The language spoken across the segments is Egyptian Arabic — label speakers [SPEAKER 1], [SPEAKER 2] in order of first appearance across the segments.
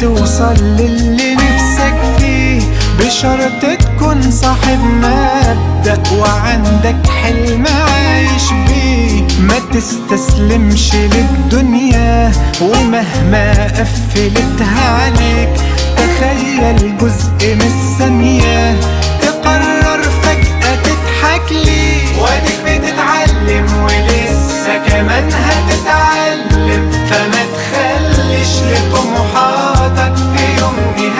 [SPEAKER 1] هتوصل للي نفسك فيه بشرط تكون صاحب مبدأ وعندك حلم عايش بيه ما تستسلمش للدنيا ومهما قفلتها عليك تخيل جزء من الثانية تقرر فجأة تضحك ليه واديك بتتعلم ولسه كمان هتتعلم فما تخليش لطموحاتك في يوم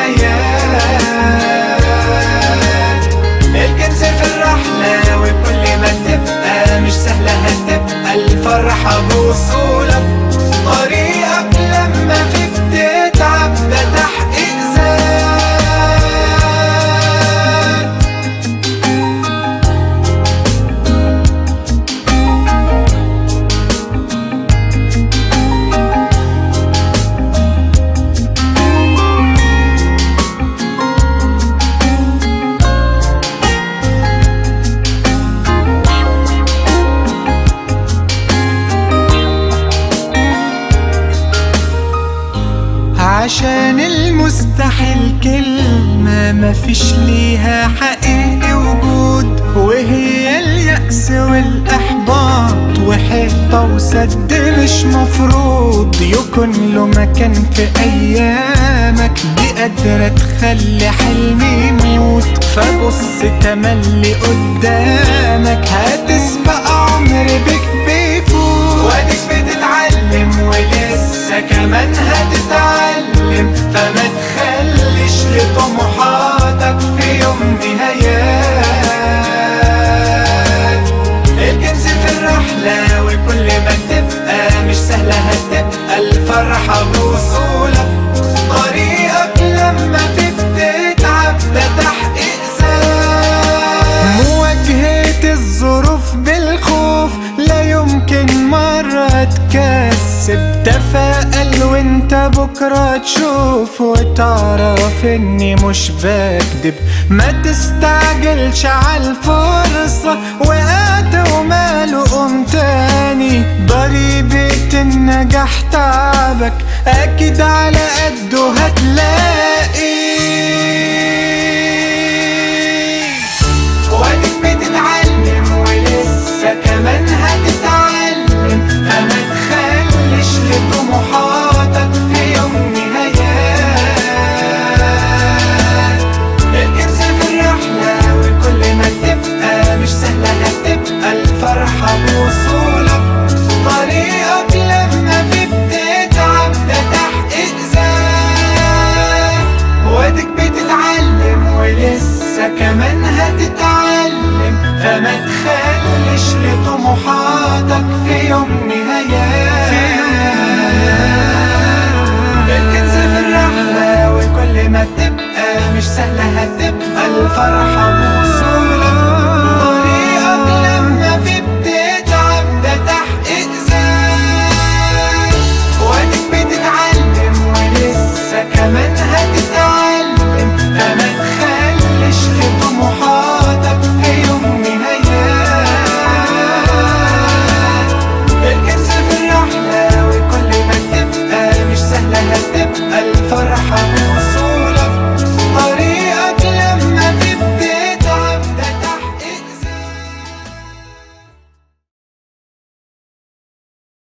[SPEAKER 1] نهايات الكنز في الرحلة وكل ما تبقى مش سهلة هتبقى الفرحة بوصولك طريقك لما فيك تتعب ده تحقيق ذات عشان المستحيل كلمة مفيش ليها حقيقي وجود وهي اليأس والإحباط وحيطة وسد مش مفروض يكون له مكان في أيامك دي قادرة تخلي حلمي يموت فبص تملي قدامك هتسبق عمر بيك بيفوت واديك بتتعلم ولسه كمان هتتعلم فما تخليش لطموحاتك في يوم نهايات الكنز في الرحلة وكل ما تبقى مش سهلة هتبقى الفرحة بوصولك طريقك لما بتتعب ده تحقيق ذات مواجهة الظروف بالخوف لا يمكن مرة تكسب تفائل وانت بكرة تشوف وتعرف اني مش بكدب ما تستعجلش عالفرصة وقعت وماله قوم تاني ضريبة النجاح تعبك اكيد على قده هتلاقي واديك بتتعلم ولسه كمان هتتعلم فما تخليش لطموحاتك في يوم نهايات الكنز في الرحلة وكل ما تبقى مش سهلة هتبقى الفرحة بوصولك طريقك لما في بتتعب ده تحقيق ذات واديك بتتعلم ولسه كمان هتتعلم فما تخليش لطموحاتك في يوم نهايات الكنز في الرحلة وكل ما تبقى مش سهلة هتبقى الفرحة